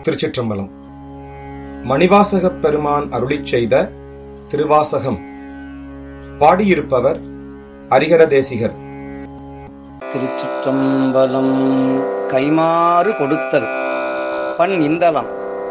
திருச்சிற்றம்பலம் மணிவாசகப் பெருமான் அருளிச் செய்த திருவாசகம் பாடியிருப்பவர் அரிகர தேசிகர் திருச்சிற்றம்பலம் கைமாறு கொடுத்தல் பண் இந்தலம்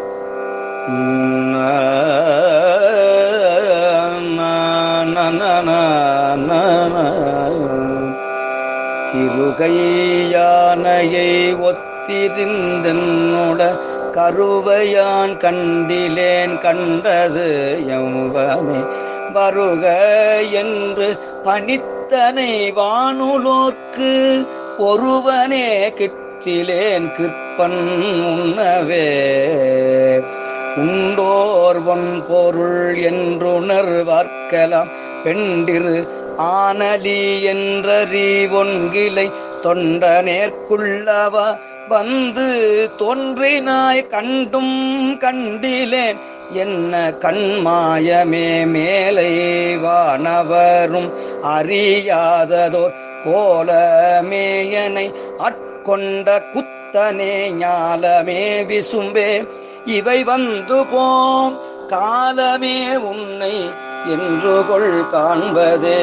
இருகையானையை ஒத்திருந்தென்னோட கருவையான் கண்டிலேன் கண்டது எவ்வனே வருக என்று பணித்தனை வானுலோர்க்கு ஒருவனே கிற்றிலேன் கிற்பன் உண்ணவே உண்டோர் ஒன் பொருள் என்றுணர்வார்க்கலாம் பெண்டிரு ஆனலி என்றறி ஒன்கிளை தொண்ட நேர்க்குள்ளவா வந்து தோன்றினாய் கண்டும் கண்டிலேன் என்ன கண்மாயமே மேலை வானவரும் அறியாததோர் கோலமேயனை அட்கொண்ட குத்தனே ஞாலமே விசும்பே இவை வந்து போம் காலமே உன்னை என்று கொள் காண்பதே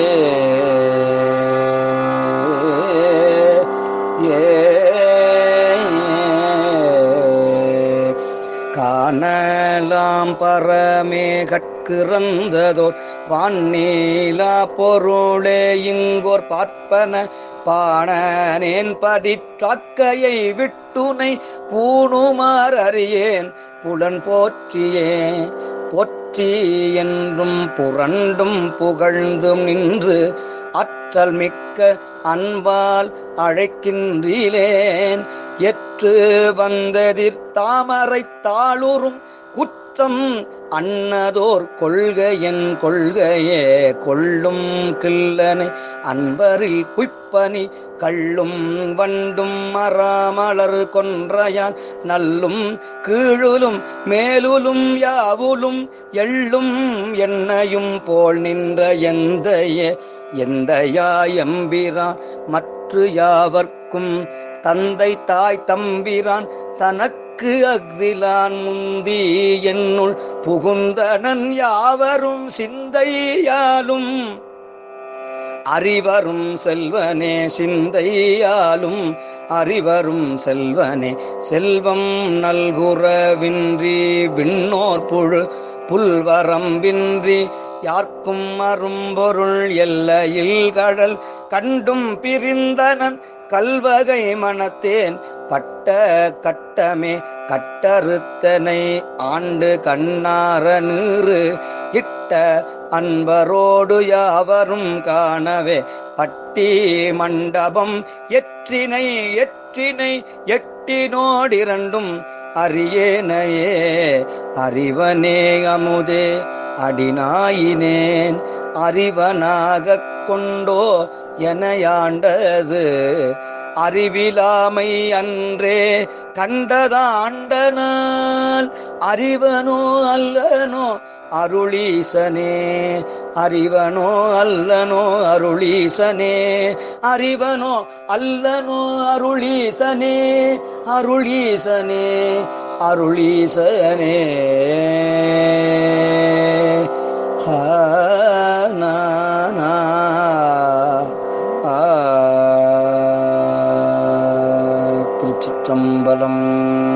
ஏ காணலாம் பரமே கற்கிறந்ததோர் வான்னீலா பொருளே இங்கோர் பார்ப்பன பாணனேன் படிற்றாக்கையை விட்டுனை பூணுமார் அறியேன் புலன் போற்றியே போற்றி என்றும் புரண்டும் புகழ்ந்தும் நின்று ஆற்றல் மிக்க அன்பால் அழைக்கின்றீலேன் எற்று வந்ததிர் தாமரை தாளுறும் குற்றம் அன்னதோர் கொள்கையன் கொள்கையே கொள்ளும் கில்லனை அன்பரில் குய்ப்பனி கள்ளும் வண்டும் மராமலர் கொன்றையான் நல்லும் கீழுலும் மேலுலும் யாவுலும் எள்ளும் எண்ணையும் போல் நின்ற எந்தைய எந்தையாயம்பிரான் மற்ற யாவர்க்கும் தந்தை தாய் தம்பிரான் தனக்கு அஃதிலான் முந்தி என்னுள் புகுந்தனன் யாவரும் சிந்தையாலும் அறிவரும் செல்வனே சிந்தையாலும் அறிவரும் செல்வனே செல்வம் நல்குறவின்றி விண்ணோர் புழு புல்வரம்பின்றி யார்க்கும் அரும்பொருள் எல்லையில் கடல் கண்டும் பிரிந்தனன் கல்வகை மனத்தேன் பட்ட கட்டமே கட்டறுத்தனை ஆண்டு கண்ணார நீறு இட்ட அன்பரோடு யாவரும் காணவே பட்டி மண்டபம் எற்றினை எற்றினை எட்டினோடிரண்டும் அரியேனையே அறிவனே அமுதே அடினாயினேன் அறிவனாகக் கொண்டோ எனையாண்டது அறிவிலாமை அன்றே கண்டதாண்டனால் அறிவனோ அல்லனோ அருளீசனே அறிவனோ அல்லனோ அருளீசனே அறிவனோ அல்லனோ அருளீசனே அருளீசனே அருளீசனே ஹானா திருச்சிற்றம்பலம்